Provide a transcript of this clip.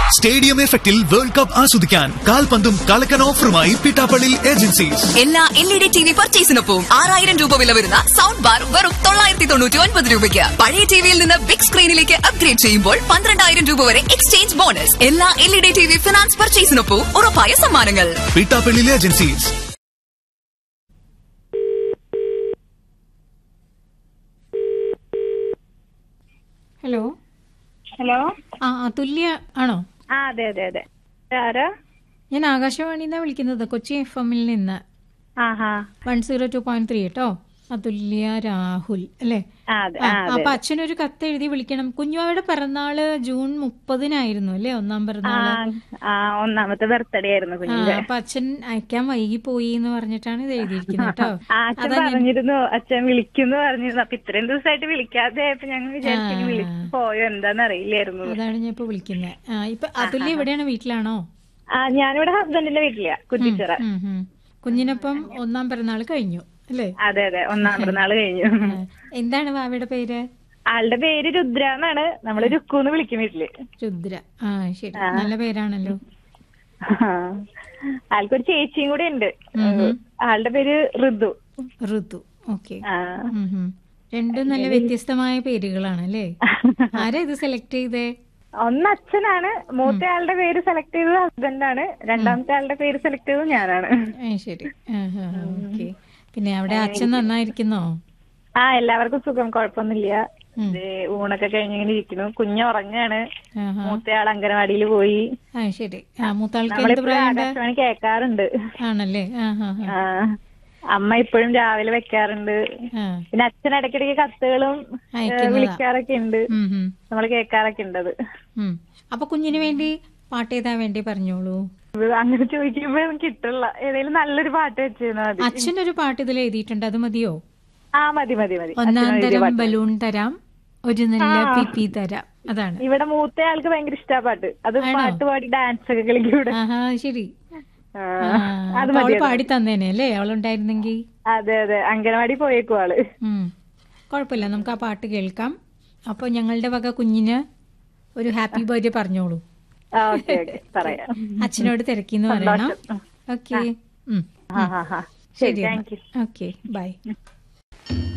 Stadium എഫക്റ്റിൽ world cup ആസ്വദിക്കാൻ കാൽപന്തും കളക്കൻ ഓഫറുമായി പിട്ടാപ്പള്ളി ഏജൻസീസ് എല്ലാ L E D T V പർച്ചേസിനൊപ്പം ആറായിരം രൂപ വില വരുന്ന സൗണ്ട് ബാർ വെറും തൊള്ളായിരത്തി തൊണ്ണൂറ്റി ഒൻപത് രൂപയ്ക്ക് പഴയ ടിവിയിൽ നിന്ന് ബിഗ് സ്ക്രീനിലേക്ക് അപ്ഗ്രേഡ് ചെയ്യുമ്പോൾ പന്ത്രണ്ടായിരം രൂപ വരെ എക്സ്ചേഞ്ച് ബോണസ് എല്ലാ L E D T V finance പർച്ചേസിനൊപ്പം ഉറപ്പായ സമ്മാനങ്ങൾ പിട്ടാപ്പള്ളി ഏജൻസീസ് ഹലോ ഹലോ ആ അതുല്യ ആണോ ആ അതെ അതെ അതെ ആരാ ഞാൻ ആകാശവാണിയിൽ നിന്നാണ് വിളിക്കുന്നത് കൊച്ചി എഫ് എമ്മിൽ നിന്ന് ആഹാ one zero two point three കേട്ടോ അതുല്യ രാഹുൽ അല്ലേ ആ അതെ ആ, ആ അതെ അപ്പൊ അച്ഛനൊരു കത്ത് എഴുതി വിളിക്കണം കുഞ്ഞുവായുടെ പിറന്നാള് ജൂൺ മുപ്പതിനായിരുന്നു അല്ലേ ഒന്നാം ആ പിറന്നാള് ആ ഒന്നാമത്തെ ബർത്ത്ഡേ ആയിരുന്നു ആ കുഞ്ഞിന്റെ അപ്പൊ അച്ഛൻ അയക്കാൻ വൈകി പോയി എന്ന് പറഞ്ഞിട്ടാണ് ഇത് എഴുതിയിരിക്കുന്നത് കേട്ടോ ആ അച്ഛൻ അതാ ഞാൻ പറഞ്ഞിരുന്നു അച്ഛൻ വിളിക്കുന്നു പറഞ്ഞിരുന്നു അപ്പൊ ഇത്രയും ദിവസമായിട്ട് വിളിക്കാതെ ആയപ്പോ ഞങ്ങൾ വിചാരിച്ചു ഇനി വിളിച്ചു പോയോ എന്താന്ന് അറിയില്ലായിരുന്നു അതാണ് ഞാൻ ഇപ്പൊ വിളിക്കുന്നത് ആ ഇപ്പൊ അതുല്യ എവിടെയാണ് വീട്ടിലാണോ ആ ഞാനിവിടെ ഹസ്ബൻഡിന്റെ വീട്ടിലാ കുറ്റിച്ചിറ ഉം, ഉം. കുഞ്ഞിനൊപ്പം ഒന്നാം പിറന്നാൾ കഴിഞ്ഞു അല്ലേ അതെ അതെ ഒന്നാം പിറന്നാള് കഴിഞ്ഞു ആ, എന്താണ് വാവയുടെ പേര് ആളുടെ പേര് രുദ്ര എന്നാണ് നമ്മള് രുക്കൂന്ന് വിളിക്കും വീട്ടില് രുദ്ര ആ ശരി നല്ല പേരാണല്ലോ ആ. ആൾക്കൊരു ചേച്ചിയും കൂടെ ഉണ്ട് ആളുടെ പേര് ഋതു ഋതു ഓക്കെ ആ രണ്ടും നല്ല വ്യത്യസ്തമായ പേരുകളാണ് അല്ലേ ആരാ ഇത് സെലക്ട് ചെയ്തേ ഒന്ന് അച്ഛനാണ് മൂത്ത ആളുടെ പേര് സെലക്ട് ചെയ്തത് ഹസ്ബൻഡാണ് രണ്ടാമത്തെ ആളുടെ പേര് സെലക്ട് ചെയ്തത് ഞാനാണ് ആ, ശരി ഓക്കെ പിന്നെ അവിടെ അച്ഛൻ നന്നായിരിക്കുന്നോ ആ എല്ലാവർക്കും സുഖം കുഴപ്പമൊന്നുമില്ല ഇത് ഊണൊക്കെ കഴിഞ്ഞിങ്ങനെ ഇരിക്കുന്നു കുഞ്ഞ് ഉറങ്ങാണ് ആഹാ. മൂത്ത ആൾ അംഗനവാടിയിൽ പോയി ആ ശരി ആ മൂത്താൾക്ക് എന്ത് നമ്മളിപ്പോഴും പ്രായമുണ്ട് ആകാശവാണി കേൾക്കാറുണ്ട് ആണല്ലേ ആ ഹാ ഹാ ആ അമ്മ ഇപ്പോഴും രാവിലെ വെക്കാറുണ്ട് ആ പിന്നെ അച്ഛൻ ഇടയ്ക്കിടയ്ക്ക് കത്തുകളും ഏ, അയക്കുന്നതാ. വിളിക്കാറൊക്കെ ഉണ്ട് ഉം, ഉം, നമ്മൾ കേൾക്കാറൊക്കെ ഉണ്ട് അത് ഉം. അപ്പൊ കുഞ്ഞിന് വേണ്ടി പാട്ട് ഏതാ വേണ്ടി പറഞ്ഞോളൂ ഇത് അങ്ങനെ ചോദിക്കുമ്പോ കിട്ടില്ല ഏതെങ്കിലും നല്ലൊരു പാട്ട് വെച്ചിരുന്നു മതി അച്ഛനൊരു പാട്ട് ഇതിൽ എഴുതിയിട്ടുണ്ട് അത് മതിയോ ആ മതി മതി മതി ഒന്നാം അച്ഛന് എഴുതിയ തരം പാട്ട്. ബലൂൺ തരാം ഒരു നല്ല പിപ്പി തരാം അതാണ് ഇവിടെ മൂത്ത ആൾക്ക് ഭയങ്കര ഇഷ്ടാ പാട്ട് അത് പാട്ട് പാടി ഡാൻസ് ഒക്കെ കളിക്കും ഇവിടെ ആഹാ ശരി ആ, ആ, അത് അപ്പൊ അവള് മതി പാടി തന്നേനെ അല്ലേ അവളുണ്ടായിരുന്നെങ്കിൽ അതെ അതെ അംഗനവാടി പോയേക്കും ആള് ഉം. കുഴപ്പമില്ല നമുക്ക് ആ പാട്ട് കേൾക്കാം അപ്പോൾ ഞങ്ങളുടെ വക കുഞ്ഞിന് ഒരു ഹാപ്പി ബർത്ത്ഡേ പറഞ്ഞോളൂ ആ ഓക്കെ ഓക്കെ പറയാം അച്ഛനോട് തിരക്കിന്ന് പറയണം ഓക്കെ ആ ഹാ ഹാ ശരി ശരി താങ്ക് യു ഓക്കെ ബൈ